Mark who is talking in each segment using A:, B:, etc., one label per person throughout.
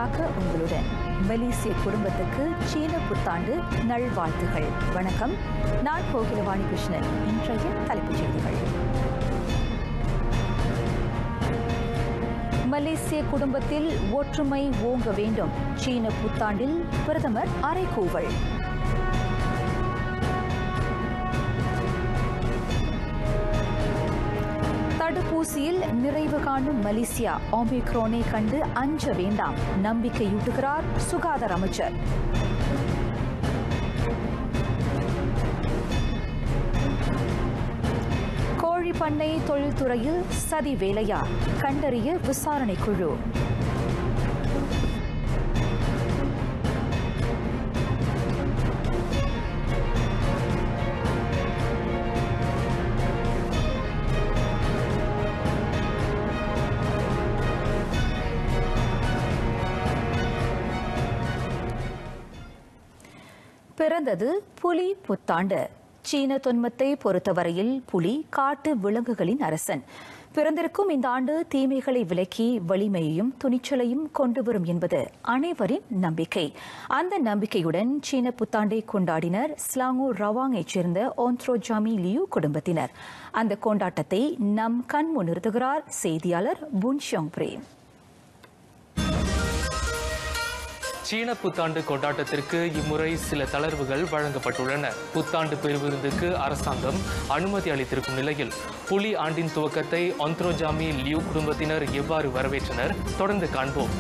A: காக்க உங்களுடன் மலேசிய குடும்பத்துக்கு சீன புத்தாண்டு நல்வாழ்த்துகள் வணக்கம் நான் கோகிலவாணி கிருஷ்ணன் இன்றைய தலைப்புச் செய்திகள் மலேசிய குடும்பத்தில் ஒற்றுமை ஓங்க வேண்டும் சீன புத்தாண்டில் பிரதமர் அறைகூவல் தடுப்பூசியில் நிறைவு காணும் மலேசியா ஒமிக்ரோனை கண்டு அஞ்ச வேண்டாம் நம்பிக்கையூட்டுகிறார் சுகாதார அமைச்சர் கோழி பண்ணை தொழில்துறையில் சதி வேலையா கண்டறிய விசாரணை குழு பிறந்தது புலி புத்தாண்டு சீன தொன்மத்தை பொறுத்தவரையில் புலி காட்டு விலங்குகளின் அரசன் பிறந்திருக்கும் இந்த ஆண்டு தீமைகளை விலக்கி வலிமையையும் துணிச்சலையும் கொண்டு வரும் என்பது அனைவரின் நம்பிக்கை அந்த நம்பிக்கையுடன் சீன புத்தாண்டை கொண்டாடினர் ஸ்லாங்கோ ரவாங்கைச் சேர்ந்த ஓன்த்ரோஜாமி லியூ குடும்பத்தினர் அந்த கொண்டாட்டத்தை நம் கண் முன்னிறுத்துகிறார் செய்தியாளர் புன்ஷோங் பிரேம்
B: சீன புத்தாண்டு கொண்டாட்டத்திற்கு இம்முறை சில தளர்வுகள் வழங்கப்பட்டுள்ளன புத்தாண்டு பெருவிருந்துக்கு அரசாங்கம் அனுமதி அளித்திருக்கும் நிலையில் புலி ஆண்டின் துவக்கத்தை ஒந்த்ரோஜாமி லியூ குடும்பத்தினர் எவ்வாறு வரவேற்றனர் தொடர்ந்து காண்போம்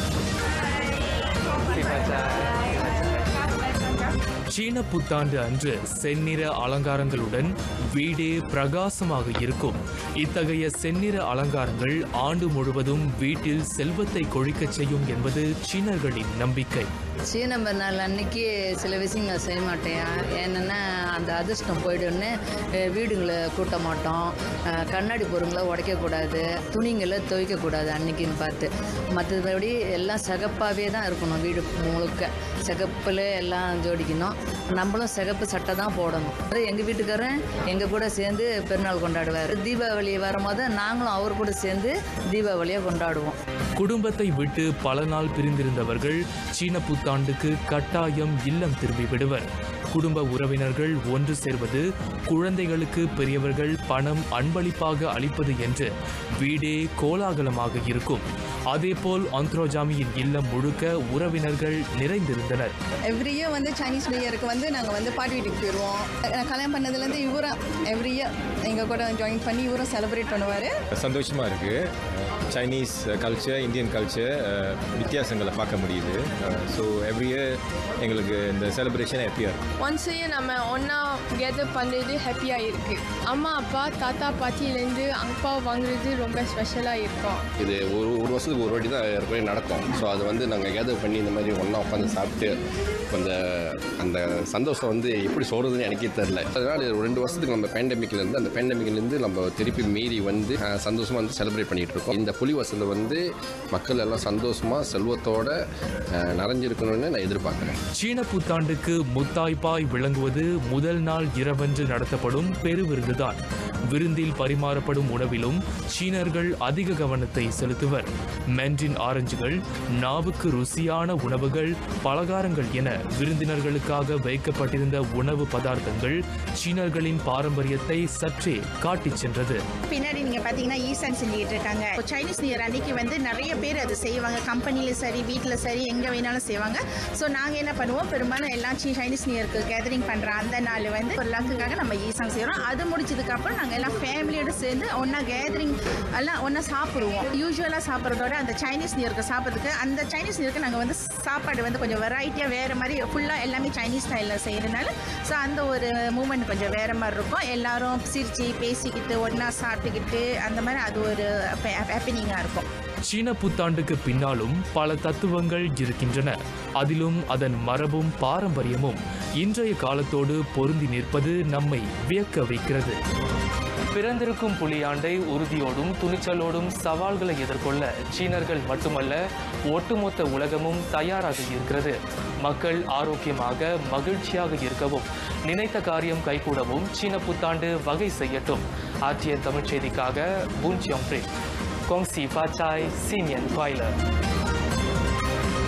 B: சீன புத்தாண்டு அன்று செந்நிற அலங்காரங்களுடன் வீடே பிரகாசமாக இருக்கும் இத்தகைய செந்நிற அலங்காரங்கள் ஆண்டு முழுவதும் வீட்டில் செல்வத்தை கொழிக்கச் செய்யும் என்பது சீனர்களின் நம்பிக்கை
C: சீன நாள் அன்னைக்கு சில விஷயங்கள் செய்ய மாட்டேன் ஏன்னா அந்த அதிர்ஷ்டம் போயிடுன்னு அஹ், வீடுங்களை கூட்ட மாட்டோம் அஹ், கண்ணாடி பொருங்களை உடைக்கக்கூடாது துணிங்களை துவைக்கக்கூடாது அன்னைக்குன்னு பார்த்து மற்றபடி எல்லாம் சிகப்பாகவே தான் இருக்கணும் வீடு முழுக்க சிகப்பில் எல்லாம் ஜோடிக்கணும் நம்மளும் சிகப்பு சட்டை தான் போடணும் அது எங்கள் வீட்டுக்காரன் எங்கள் கூட சேர்ந்து பெருநாள் கொண்டாடுவார் தீபாவளி வரும்போது நாங்களும் அவர் கூட சேர்ந்து தீபாவளியை கொண்டாடுவோம்
B: குடும்பத்தை விட்டு பல நாள் பிரிந்திருந்தவர்கள் சீன புத்தாண்டுக்கு கட்டாயம் இல்லம் திரும்பி விடுவர் குடும்ப உறவினர்கள் ஒன்று சேர்வது குழந்தைகளுக்கு பெரியவர்கள் பணம் அன்பளிப்பாக அளிப்பது என்று வீடே கோலாகலமாக இருக்கும் அதேபோல் அந்த்ரோஜாமியின் இல்லம் முழுக்க உறவினர்கள் நிறைந்திருந்தனர்
D: எவ்ரி இயர் வந்து சைனீஸ் நியூ இயருக்கு வந்து நாங்கள் வந்து பாட்டி வீட்டுக்கு போயிடுவோம் நான் கல்யாணம் பண்ணதுலேருந்து இவரும் எவ்ரி இயர் எங்கள் கூட ஜாயின் பண்ணி இவரும் செலிப்ரேட் பண்ணுவார்
E: சந்தோஷமாக இருக்குது சைனீஸ் கல்ச்சர் இந்தியன் கல்ச்சர் வித்தியாசங்களை பார்க்க முடியுது ஸோ எவ்ரி இயர் எங்களுக்கு இந்த செலிப்ரேஷன் ஹாப்பியாக இருக்கும்
F: ஒன்ஸ் நம்ம ஒன்றா கெதர் பண்ணுறது ஹாப்பியாக இருக்குது அம்மா அப்பா தாத்தா பாட்டியிலேருந்து அப்பா வாங்குறது ரொம்ப ஸ்பெஷலாக இருக்கும்
G: இது ஒரு ஒரு வருஷத்துக்கு ஒரு வாட்டி தான் ஏற்கனவே நடக்கும் ஸோ அது வந்து நாங்கள் கேதர் பண்ணி இந்த மாதிரி ஒன்றா உட்காந்து சாப்பிட்டு அந்த அந்த சந்தோஷம் வந்து எப்படி சொல்கிறதுன்னு எனக்கே தெரில அதனால் ஒரு ரெண்டு வருஷத்துக்கு நம்ம பேண்டமிக்லேருந்து அந்த பேண்டமிக்லேருந்து நம்ம திருப்பி மீறி வந்து அஹ், சந்தோஷமா வந்து செலிப்ரேட் பண்ணிகிட்டு இருக்கோம் இந்த புலி வசூலில் வந்து மக்கள் எல்லாம் சந்தோஷமாக செல்வத்தோட அஹ், நிறைஞ்சிருக்கணும்னு நான் எதிர்பார்க்குறேன்
B: சீன புத்தாண்டுக்கு முத்தாய்ப்பாய் விளங்குவது முதல் நாள் இரவன்று நடத்தப்படும் பெருவிருந்துதான் விருந்தில் பரிமாறப்படும் உணவிலும் சீனர்கள் அதிக கவனத்தை செலுத்துவர் மென்டின் ஆரஞ்சுகள் நாவுக்கு ருசியான உணவுகள் பலகாரங்கள் என விருந்தினர்களுக்காக வைக்கப்பட்டிருந்த உணவு பதார்த்தங்கள் சீனர்களின் பாரம்பரியத்தை சற்றே காட்டிச் சென்றது
H: பின்னாடி நீங்க பாத்தீங்கன்னா ஈசான் செஞ்சுக்கிட்டு இருக்காங்க இப்போ சைனீஸ் நியூ இயர் அன்னைக்கு வந்து நிறைய பேர் அது செய்வாங்க கம்பெனில சரி வீட்டில் சரி எங்க வேணாலும் செய்வாங்க ஸோ நாங்க என்ன பண்ணுவோம் பெரும்பாலும் எல்லாம் சீ- சைனீஸ் நியூ இயர்க்கு கேதரிங் பண்ற அந்த நாள் வந்து ஒரு லக்குக்காக நம்ம ஈசாங் செய்றோம் அது முடிச்சதுக்கு அப்புறம் நாங்க எல்லாம் ஃபேமிலியோட சேர்ந்து ஒண்ணா கேதரிங் எல்லாம் ஒண்ணா சாப்பிடுவோம் யூஸ்வலா சாப்பிட்றதோட அந்த சைனீஸ் நியூ இயர்க்கு சாப்பிட்றதுக்கு அந்த சைனீஸ் நியூ இயர்க்கு நாங்க வந்து சாப்பாடு வந்து கொஞ்சம் வெரைட்டியா வேற மாதிரி ஃபுல்லா எல்லாமே சைனீஸ் ஸ்டைலில் செய்யறதுனால ஸோ அந்த ஒரு மூமெண்ட் கொஞ்சம் வேற மாதிரி இருக்கும் எல்லாரும் சிரிச்சு பேசிக்கிட்டு ஒண்ணா சாப்பிட்டுக்கிட்டு அந்த மாதிரி அது ஒரு ஹாப்பினிங்காக இருக்கும்
B: சீன புத்தாண்டுக்கு பின்னாலும் பல தத்துவங்கள் இருக்கின்றன அதிலும் அதன் மரபும் பாரம்பரியமும் இன்றைய காலத்தோடு பொருந்தி நிற்பது நம்மை வியக்க வைக்கிறது பிறந்திருக்கும் புலியாண்டை உறுதியோடும் துணிச்சலோடும் சவால்களை எதிர்கொள்ள சீனர்கள் மட்டுமல்ல ஒட்டுமொத்த உலகமும் தயாராக இருக்கிறது மக்கள் ஆரோக்கியமாக மகிழ்ச்சியாக இருக்கவும் நினைத்த காரியம் கைகூடவும் சீன புத்தாண்டு வகை செய்யட்டும் ஆற்றிய தமிழ்ச் செய்திக்காக புன் சியோங் பிரே 恭喜发财，新年快乐！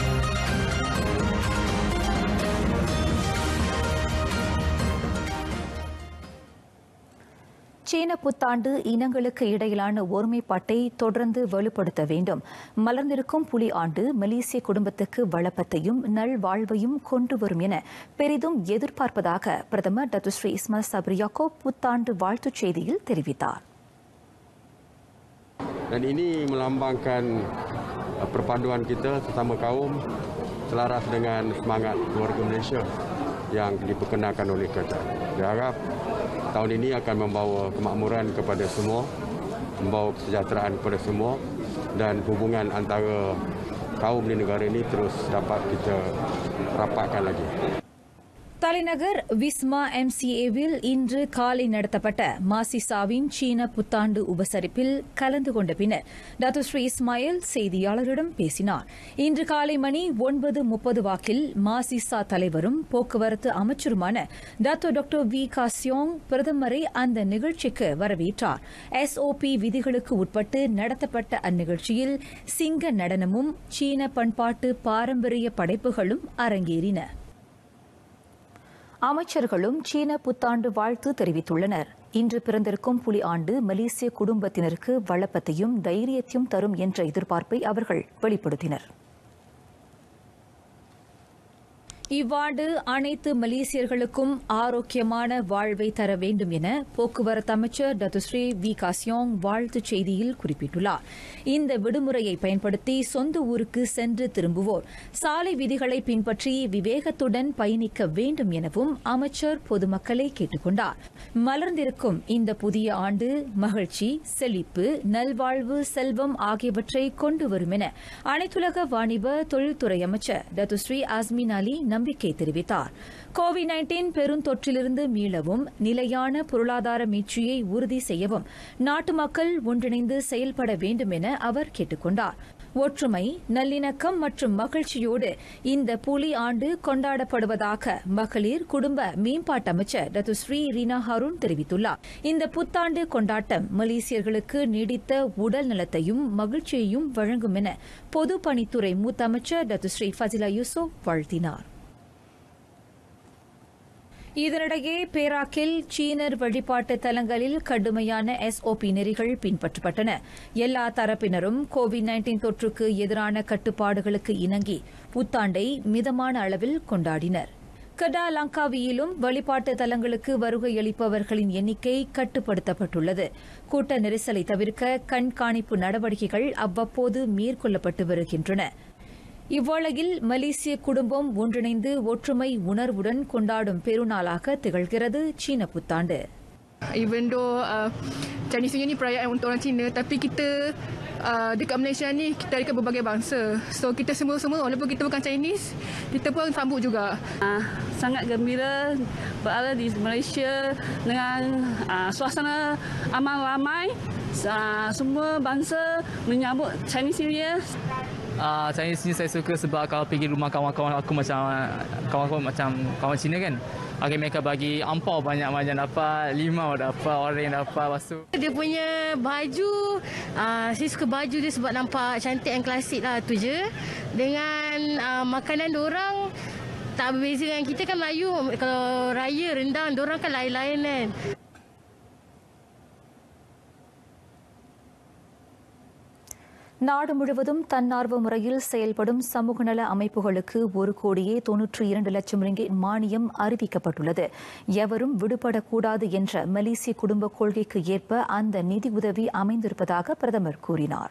A: சீன புத்தாண்டு இனங்களுக்கு இடையிலான ஒருமைப்பாட்டை தொடர்ந்து வலுப்படுத்த வேண்டும் மலர்ந்திருக்கும் புலி ஆண்டு மலேசிய குடும்பத்துக்கு வளப்பத்தையும் நல்வாழ்வையும் கொண்டு வரும் என பெரிதும் எதிர்பார்ப்பதாக பிரதமர் டத்துஸ்ரீ இஸ்மாயில் சப்ரியாக்கோ புத்தாண்டு வாழ்த்துச் செய்தியில் தெரிவித்தார்
I: Dan ini melambangkan uh, perpaduan kita sesama kaum selaras dengan semangat keluarga Malaysia yang diperkenalkan oleh kerajaan. Saya harap tahun ini akan membawa kemakmuran kepada semua, membawa kesejahteraan kepada semua dan hubungan antara kaum di negara ini terus dapat kita rapatkan lagi.
A: தலைநகர் விஸ்மா எம்சிஏவில் இன்று காலை நடத்தப்பட்ட மாசிசாவின் சீன புத்தாண்டு உபசரிப்பில் கலந்து கொண்ட பின்னர் doctor Sri Ismail செய்தியாளர்களிடம் பேசினார் இன்று காலை மணி ஒன்பது முப்பது வாக்கில் மாசிசா தலைவரும் போக்குவரத்து அமைச்சருமான டாக்டர் டாக்டர் வி காசியோங் பிரதமரை அந்த நிகழ்ச்சிக்கு வரவேற்றார் எஸ்ஓபி விதிகளுக்கு உட்பட்டு நடத்தப்பட்ட அந்நிகழ்ச்சியில் சிங்க நடனமும் சீன பண்பாட்டு பாரம்பரிய படைப்புகளும் அரங்கேறின அமைச்சர்களும் சீன புத்தாண்டு வாழ்த்து தெரிவித்துள்ளனர் இன்று பிறந்திருக்கும் புலி ஆண்டு மலேசிய குடும்பத்தினருக்கு வளப்பத்தையும் தைரியத்தையும் தரும் என்ற எதிர்பார்ப்பை அவர்கள் வெளிப்படுத்தினர் இவ்வாண்டு அனைத்து மலேசியர்களுக்கும் ஆரோக்கியமான வாழ்வை தர வேண்டும் என போக்குவரத்து அமைச்சர் டத்துஸ்ரீ வி காசியோங் வாழ்த்துச் செய்தியில் குறிப்பிட்டுள்ளார் இந்த விடுமுறையை பயன்படுத்தி சொந்த ஊருக்கு சென்று திரும்புவோர் சாலை விதிகளை பின்பற்றி விவேகத்துடன் பயணிக்க வேண்டும் எனவும் அமைச்சர் பொதுமக்களை கேட்டுக் கொண்டார் மலர்ந்திருக்கும் இந்த புதிய ஆண்டு மகிழ்ச்சி செழிப்பு நல்வாழ்வு செல்வம் ஆகியவற்றை கொண்டு வரும் என அனைத்துலக வாணிப தொழில்துறை அமைச்சர் டத்துஸ்ரீ அஸ்மின் அலி நம்பிக்கை தெரிவித்தார் கோவிட் நைன்டீன் பெருந்தொற்றிலிருந்து மீளவும் நிலையான பொருளாதார மீட்சியை உறுதி செய்யவும் நாட்டு மக்கள் ஒன்றிணைந்து செயல்பட வேண்டும் என அவர் கேட்டுக் கொண்டார் ஒற்றுமை நல்லிணக்கம் மற்றும் மகிழ்ச்சியோடு இந்த புலி ஆண்டு கொண்டாடப்படுவதாக மகளிர் குடும்ப மேம்பாட்டு அமைச்சர் டத்து ஸ்ரீ ரீனா ஹருண் தெரிவித்துள்ளார் இந்த புத்தாண்டு கொண்டாட்டம் மலேசியர்களுக்கு நீடித்த உடல் நலத்தையும் மகிழ்ச்சியையும் வழங்கும் என பொதுப்பணித்துறை மூத்த அமைச்சர் டத்து ஸ்ரீ ஃபசிலா யூசுப் வாழ்த்தினார் இதனிடையே பேராக்கில் சீனர் வழிபாட்டு தலங்களில் கடுமையான எஸ்ஓபி நெறிகள் பின்பற்றப்பட்டன எல்லா தரப்பினரும் கோவிட் நைன்டீன் தொற்றுக்கு எதிரான கட்டுப்பாடுகளுக்கு இணங்கி புத்தாண்டை மிதமான அளவில் கொண்டாடினர் கடா லங்காவியிலும் வழிபாட்டு தலங்களுக்கு வருகையளிப்பவர்களின் எண்ணிக்கை கட்டுப்படுத்தப்பட்டுள்ளது கூட்ட நெரிசலை தவிர்க்க கண்காணிப்பு நடவடிக்கைகள் அவ்வப்போது மேற்கொள்ளப்பட்டு வருகின்றன இவ்வேளையில் மலேசிய குடும்பம் ஒன்றிணைந்து ஒற்றுமை உணர்வுடன் கொண்டாடும் பெருநாளாக திகழ்கிறது சீன புத்தாண்டு
F: Even though uh, Chinese New Year ni perayaan untuk orang Cina tapi kita uh, dekat Malaysia ni kita dekat berbagai bangsa. So kita semua-semua walaupun kita bukan Chinese, kita pun sambut juga.
J: Uh, sangat gembira berada di Malaysia dengan uh, suasana aman ramai. Uh, semua bangsa menyambut Chinese New Year
K: uh, Chinese ni saya suka sebab kalau pergi rumah kawan-kawan aku macam kawan-kawan macam kawan Cina kan. Okay, mereka bagi ampau banyak-banyak dapat, limau dapat, orang dapat, lepas tu.
L: Dia punya baju, uh, saya suka baju dia sebab nampak cantik dan klasik lah tu je. Dengan uh, makanan orang tak berbeza dengan kita kan Melayu, kalau raya rendang, orang kan lain-lain kan.
A: நாடு முழுவதும் தன்னார்வ முறையில் செயல்படும் சமூக நல அமைப்புகளுக்கு ஒரு கோடியே தொன்னூற்றி இரண்டு லட்சம் ரிங்கிட் மானியம் அறிவிக்கப்பட்டுள்ளது எவரும் விடுபடக்கூடாது என்ற மலேசிய குடும்ப கொள்கைக்கு ஏற்ப அந்த நிதி உதவி அமைந்திருப்பதாக பிரதமர் கூறினார்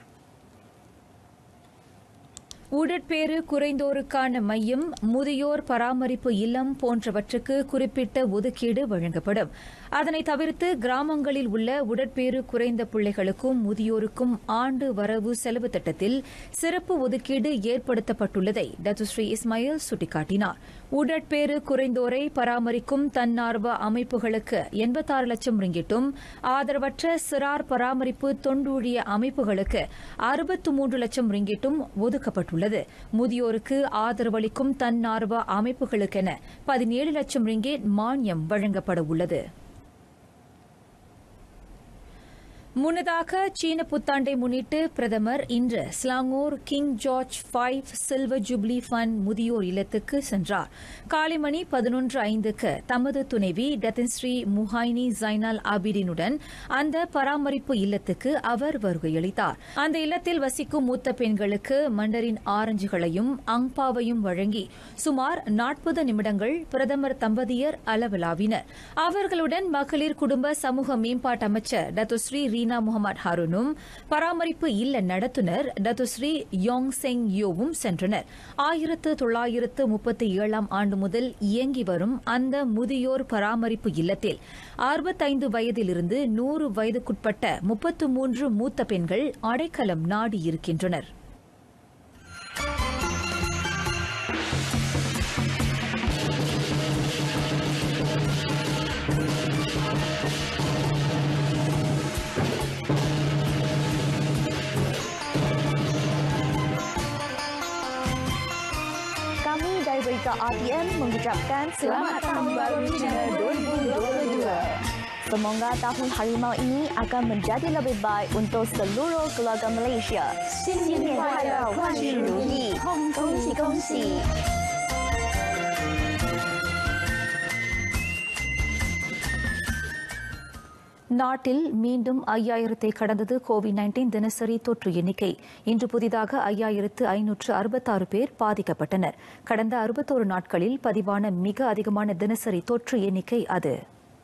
A: உடற்பேறு குறைந்தோருக்கான மையம் முதியோர் பராமரிப்பு இல்லம் போன்றவற்றுக்கு குறிப்பிட்ட ஒதுக்கீடு வழங்கப்படும் அதனை தவிர்த்து கிராமங்களில் உள்ள உடற்பேறு குறைந்த பிள்ளைகளுக்கும் முதியோருக்கும் ஆண்டு வரவு செலவு திட்டத்தில் சிறப்பு ஒதுக்கீடு ஏற்படுத்தப்பட்டுள்ளதை டத்துஸ்ரீ இஸ்மாயில் சுட்டிக்காட்டினார் உடற்பேறு குறைந்தோரை பராமரிக்கும் தன்னார்வ அமைப்புகளுக்கு எண்பத்தாறு லட்சம் ரிங்கிட்டும் ஆதரவற்ற சிறார் பராமரிப்பு தொண்டூழிய அமைப்புகளுக்கு அறுபத்து மூன்று லட்சம் ரிங்கிட்டும் ஒதுக்கப்பட்டுள்ளது முதியோருக்கு ஆதரவளிக்கும் தன்னார்வ அமைப்புகளுக்கென பதினேழு லட்சம் ரிங்கேட் மானியம் வழங்கப்பட உள்ளது முன்னதாக சீன புத்தாண்டை முன்னிட்டு பிரதமர் இன்று Selangor King George five silver jubilee fund முதியோர் இல்லத்துக்கு சென்றார் காலை மணி பதினொன்று ஐந்துக்கு தமது துணைவி டத்தின்ஸ்ரீ முஹைனி ஜைனால் ஆபிடினுடன் அந்த பராமரிப்பு இல்லத்துக்கு அவர் வருகையளித்தார் அந்த இல்லத்தில் வசிக்கும் மூத்த பெண்களுக்கு மண்டரின் ஆரஞ்சுகளையும் அங்பாவையும் வழங்கி சுமார் நாற்பது நிமிடங்கள் பிரதமர் தம்பதியர் அளவலாவினர் அவர்களுடன் மகளிர் குடும்ப சமூக மேம்பாட்டு அமைச்சர் டத்துஸ்ரீ ரீனா முகமது ஹாரூனும் பராமரிப்பு இல்ல நடத்துனர் டத்துஸ்ரீ யோங் செங் யோவும் சென்றனர் ஆயிரத்து தொள்ளாயிரத்து முப்பத்தி ஏழாம் ஆண்டு முதல் இயங்கி வரும் அந்த முதியோர் பராமரிப்பு இல்லத்தில் அறுபத்தைந்து வயதிலிருந்து நூறு வயதுக்குட்பட்ட முப்பத்து மூன்று மூத்த பெண்கள் அடைக்கலம் நாடியிருக்கின்றனர்
M: Kami dari Berita RTM mengucapkan Selamat Tahun Baru Cina 2022. Semoga tahun harimau ini akan menjadi lebih baik untuk seluruh keluarga Malaysia. 新年快乐，万事如意，恭喜恭喜！
A: நாட்டில் மீண்டும் ஐயாயிரத்தை கடந்தது கோவிட் நைன்டீன் தினசரி தொற்று எண்ணிக்கை இன்று புதிதாக ஐயாயிரத்து ஐநூற்று அறுபத்தாறு பேர் பாதிக்கப்பட்டனர் கடந்த அறுபத்தோரு நாட்களில் பதிவான மிக அதிகமான தினசரி தொற்று எண்ணிக்கை அது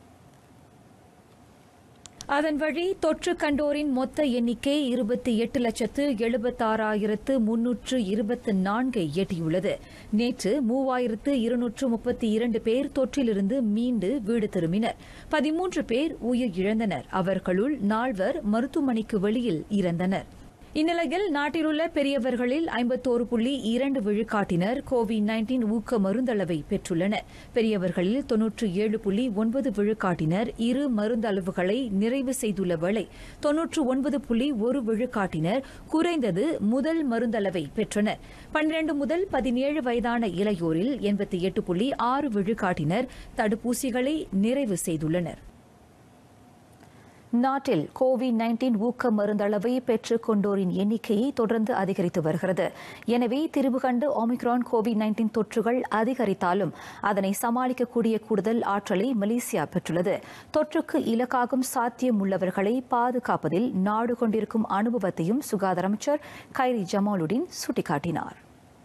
A: அதன் வழி தொற்று கண்டோரின் மொத்த எண்ணிக்கை இருபத்தி எட்டு லட்சத்து எழுபத்தாறாயிரத்து முன்னூற்று இருபத்தி நான்கை எட்டியுள்ளது நேற்று மூவாயிரத்து இருநூற்று முப்பத்தி இரண்டு பேர் தொற்றிலிருந்து மீண்டு வீடு திரும்பினர் பதிமூன்று பேர் உயிர் இழந்தனர் அவர்களுள் நால்வர் மருத்துவமனைக்கு வெளியில் இறந்தனர் இந்நிலையில் நாட்டிலுள்ள பெரியவர்களில் ஐம்பத்தோரு புள்ளி இரண்டு விழுக்காட்டினர் கோவிட் நைன்டீன் ஊக்க மருந்தளவை பெற்றுள்ளனர் பெரியவர்களில் தொன்னூற்று ஏழு புள்ளி ஒன்பது விழுக்காட்டினர் இரு மருந்தளவுகளை நிறைவு செய்துள்ள வேளை தொன்னூற்று ஒன்பது புள்ளி ஒரு விழுக்காட்டினர் குறைந்தது முதல் மருந்தளவை பெற்றனர் பன்னிரண்டு முதல் பதினேழு வயதான இளையோரில் எண்பத்தி எட்டு புள்ளி ஆறு விழுக்காட்டினர் தடுப்பூசிகளை நிறைவு செய்துள்ளனர் நாட்டில் கோவிட் நைன்டீன் ஊக்க மருந்தளவை பெற்றுக் கொண்டோரின் எண்ணிக்கையை தொடர்ந்து அதிகரித்து வருகிறது எனவே திரிவு கண்டு ஒமிக்ரான் கோவிட் நைன்டீன் தொற்றுகள் அதிகரித்தாலும் அதனை சமாளிக்கக்கூடிய கூடுதல் ஆற்றலை மலேசியா பெற்றுள்ளது தொற்றுக்கு இலக்காகும் சாத்தியம் உள்ளவர்களை பாதுகாப்பதில் நாடு கொண்டிருக்கும் அனுபவத்தையும் சுகாதார அமைச்சர் கைரி ஜமாலுடன் சுட்டிக்காட்டினார்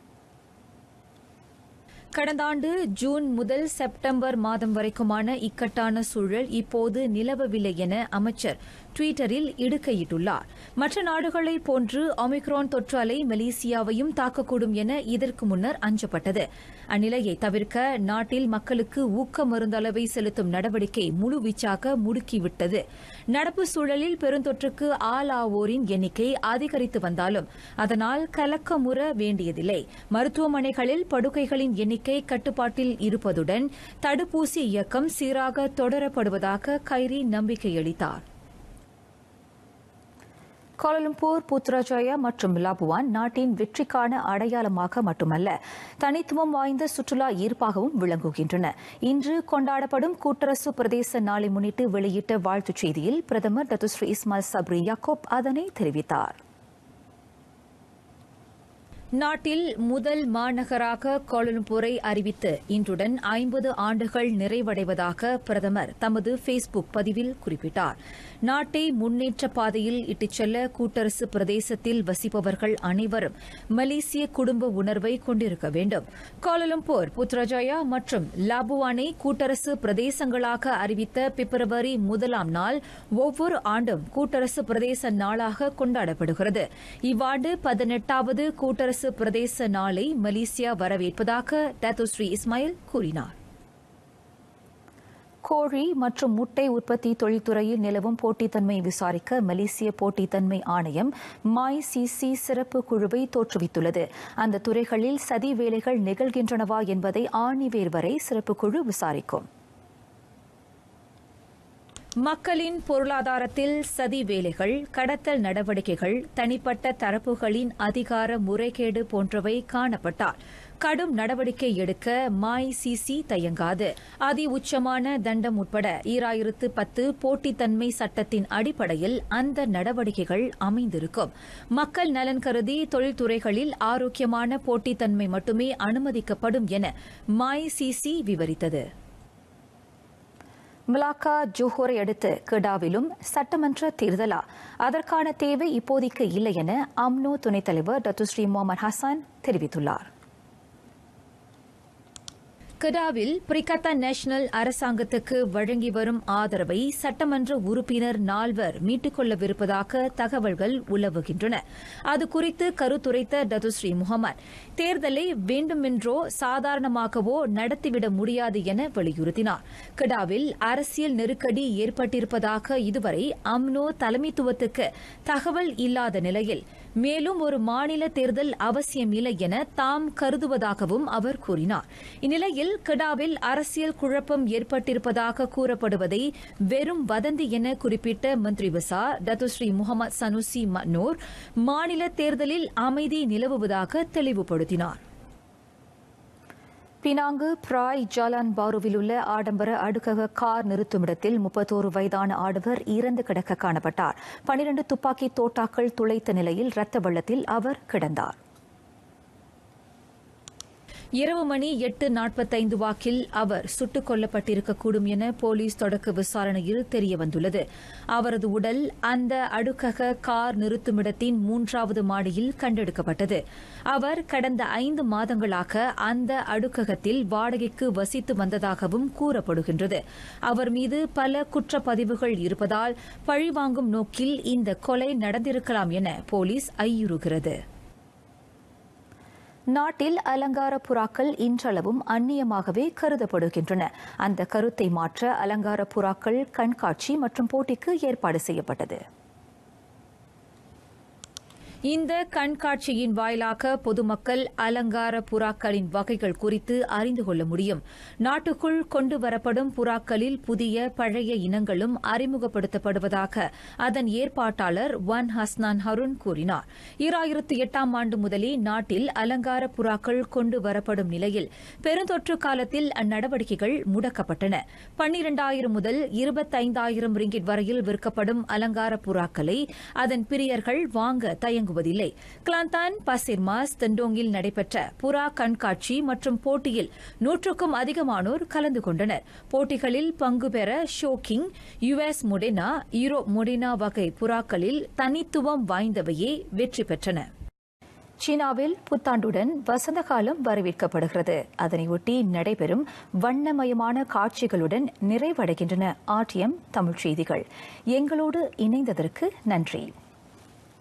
A: கடந்த ஆண்டு ஜூன் முதல் செப்டம்பர் மாதம் வரைக்குமான இக்கட்டான சூழல் இப்போது நிலவவில்லை என அமைச்சர் டுவிட்டரில் இடுக்கையிட்டுள்ளார் மற்ற நாடுகளைப் போன்று ஒமிக்ரான் தொற்று அலை மலேசியாவையும் தாக்கக்கூடும் என இதற்கு முன்னர் அஞ்சப்பட்டது அந்நிலையை தவிர்க்க நாட்டில் மக்களுக்கு ஊக்க மருந்தளவை செலுத்தும் நடவடிக்கை முழுவீச்சாக முடுக்கிவிட்டது நடப்பு சூழலில் பெருந்தொற்றுக்கு ஆளாவோரின் எண்ணிக்கை அதிகரித்து வந்தாலும் அதனால் கலக்கமுற வேண்டியதில்லை மருத்துவமனைகளில் படுக்கைகளின் எண்ணிக்கை கட்டுப்பாட்டில் இருப்பதுடன் தடுப்பூசி இயக்கம் சீராக தொடரப்படுவதாக கைரி நம்பிக்கையளித்தார் கோலலம்பூர் புத்ராஜயா மற்றும் லாபுவான் நாட்டின் வெற்றிக்கான அடையாளமாக மட்டுமல்ல தனித்துவம் வாய்ந்த சுற்றுலா ஈர்ப்பாகவும் விளங்குகின்றன இன்று கொண்டாடப்படும் கூட்டரசு பிரதேச நாளை முன்னிட்டு வெளியிட்ட வாழ்த்துச் செய்தியில் பிரதமர் டத்துஸ்ரீ இஸ்மாயில் சப்ரி யாக்கோப் அதனை தெரிவித்தார் நாட்டில் முதல் மாநகராக கோலலம்பூரை அறிவித்து இன்றுடன் ஐம்பது ஆண்டுகள் நிறைவடைவதாக பிரதமர் தமது ஃபேஸ்புக் பதிவில் குறிப்பிட்டார் நாட்டை முன்னேற்ற பாதையில் இட்டுச் செல்ல கூட்டரசு பிரதேசத்தில் வசிப்பவர்கள் அனைவரும் மலேசிய குடும்ப உணர்வை கொண்டிருக்க வேண்டும் கோலலம்பூர் புத்ரஜயா மற்றும் லாபுவானை கூட்டரசு பிரதேசங்களாக அறிவித்த பிப்ரவரி முதலாம் நாள் ஒவ்வொரு ஆண்டும் கூட்டரசு பிரதேச நாளாக கொண்டாடப்படுகிறது இவ்வாண்டு பதினெட்டாவது கூட்டரசு பிரதேச நாளை மலேசியா வரவேற்பதாக டத்துஸ்ரீ இஸ்மாயில் கூறினார் கோழி மற்றும் முட்டை உற்பத்தி தொழில்துறையில் நிலவும் போட்டித்தன்மை விசாரிக்க மலேசிய போட்டித்தன்மை ஆணையம் மாய் சிசி சிறப்பு குழுவை தோற்றுவித்துள்ளது அந்த துறைகளில் சதி வேலைகள் நிகழ்கின்றனவா என்பதை ஆணிவேர் வரை சிறப்பு குழு விசாரிக்கும் மக்களின் பொருளாதாரத்தில் சதி வேலைகள் கடத்தல் நடவடிக்கைகள் தனிப்பட்ட தரப்புகளின் அதிகார முறைகேடு போன்றவை காணப்பட்டால் கடும் நடவடிக்கை எடுக்க மாய் சிசி தயங்காது அதி உச்சமான தண்டம் உட்பட ஈராயிரத்து பத்து போட்டித்தன்மை சட்டத்தின் அடிப்படையில் அந்த நடவடிக்கைகள் அமைந்திருக்கும் மக்கள் நலன் கருதி தொழில்துறைகளில் ஆரோக்கியமான போட்டித்தன்மை மட்டுமே அனுமதிக்கப்படும் என மாய் சிசி விவரித்தது மிலாக்கா ஜோஹோரை அடுத்து கெடாவிலும் சட்டமன்ற தேர்தலா அதற்கான தேவை இப்போதைக்கு இல்லை என அம்னோ துணைத் தலைவர் டாக்டர் ஸ்ரீ முகமது ஹசான் தெரிவித்துள்ளார் கெடாவில் பிரிகத்தா நேஷனல் அரசாங்கத்துக்கு வழங்கி வரும் ஆதரவை சட்டமன்ற உறுப்பினர் நால்வர் மீட்டுக் கொள்ளவிருப்பதாக தகவல்கள் உலவுகின்றன அது குறித்து கருத்துரைத்த டதுஸ்ரீ முகமது தேர்தலை வேண்டுமென்றோ சாதாரணமாகவோ நடத்திவிட முடியாது என வலியுறுத்தினார் கெடாவில் அரசியல் நெருக்கடி ஏற்பட்டிருப்பதாக இதுவரை அம்னோ தலைமைத்துவத்துக்கு தகவல் இல்லாத நிலையில் மேலும் ஒரு மாநில தேர்தல் அவசியமில்லை என தாம் கருதுவதாகவும் அவர் கூறினார் இந்நிலையில் கெடாவில் அரசியல் குழப்பம் ஏற்பட்டிருப்பதாக கூறப்படுவதை வெறும் வதந்தி என குறிப்பிட்ட மந்திரி விசா டத்துஸ்ரீ முகமது சனுசி மன்னூர் மாநில தேர்தலில் அமைதி நிலவுவதாக தெளிவுபடுத்தினார் பினாங்கு பிராய் ஜாலான் பாருவில் உள்ள ஆடம்பர அடுக்கக கார் நிறுத்துமிடத்தில் முப்பத்தோரு வயதான ஆடவர் இறந்து கிடக்க காணப்பட்டார் பனிரண்டு துப்பாக்கி தோட்டாக்கள் துளைத்த நிலையில் இரத்த வெள்ளத்தில் அவர் கிடந்தார் இரவு மணி எட்டு நாற்பத்தைந்து வாக்கில் அவர் சுட்டுக் கொல்லப்பட்டிருக்கக்கூடும் என போலீஸ் தொடக்க விசாரணையில் தெரியவந்துள்ளது அவரது உடல் அந்த அடுக்கக கார் நிறுத்துமிடத்தின் மூன்றாவது மாடியில் கண்டெடுக்கப்பட்டது அவர் கடந்த ஐந்து மாதங்களாக அந்த அடுக்ககத்தில் வாடகைக்கு வசித்து வந்ததாகவும் கூறப்படுகின்றது அவர் மீது பல குற்றப்பதிவுகள் இருப்பதால் பழிவாங்கும் நோக்கில் இந்த கொலை நடந்திருக்கலாம் என போலீஸ் ஐயுறுகிறது நாட்டில் அலங்கார புறாக்கள் இன்றளவும் அந்நியமாகவே கருதப்படுகின்றன அந்த கருத்தை மாற்ற அலங்கார புறாக்கள் கண்காட்சி மற்றும் போட்டிக்கு ஏற்பாடு செய்யப்பட்டது இந்த கண்காட்சியின் வாயிலாக பொதுமக்கள் அலங்கார புறாக்களின் வகைகள் குறித்து அறிந்து கொள்ள முடியும் நாட்டுக்குள் கொண்டு வரப்படும் புறாக்களில் புதிய பழைய இனங்களும் அறிமுகப்படுத்தப்படுவதாக அதன் ஏற்பாட்டாளர் ஒன் ஹஸ்னான் ஹருன் கூறினார் ஈராயிரத்து எட்டாம் ஆண்டு முதலே நாட்டில் அலங்கார புறாக்கள் கொண்டு வரப்படும் நிலையில் பெருந்தொற்று காலத்தில் அந்நடவடிக்கைகள் முடக்கப்பட்டன பன்னிரண்டாயிரம் முதல் இருபத்தைந்தாயிரம் ரிங்கிட் வரையில் விற்கப்படும் அலங்கார புறாக்களை அதன் பிரியர்கள் வாங்க தயங்க வழங்குவதில்லை கிளாந்தான் பசிர்மாஸ் தெண்டோங்கில் நடைபெற்ற புறா கண்காட்சி மற்றும் போட்டியில் நூற்றுக்கும் அதிகமானோர் கலந்து கொண்டனர் போட்டிகளில் பங்கு பெற show king US Modena Europe Modena வகை புறாக்களில் தனித்துவம் வாய்ந்தவையே வெற்றி பெற்றன சீனாவில் புத்தாண்டுடன் வசந்த காலம் வரவேற்கப்படுகிறது அதனையொட்டி நடைபெறும் வண்ணமயமான காட்சிகளுடன் நிறைவடைகின்றன ஆர்டிஎம் தமிழ் செய்திகள் எங்களோடு இணைந்ததற்கு நன்றி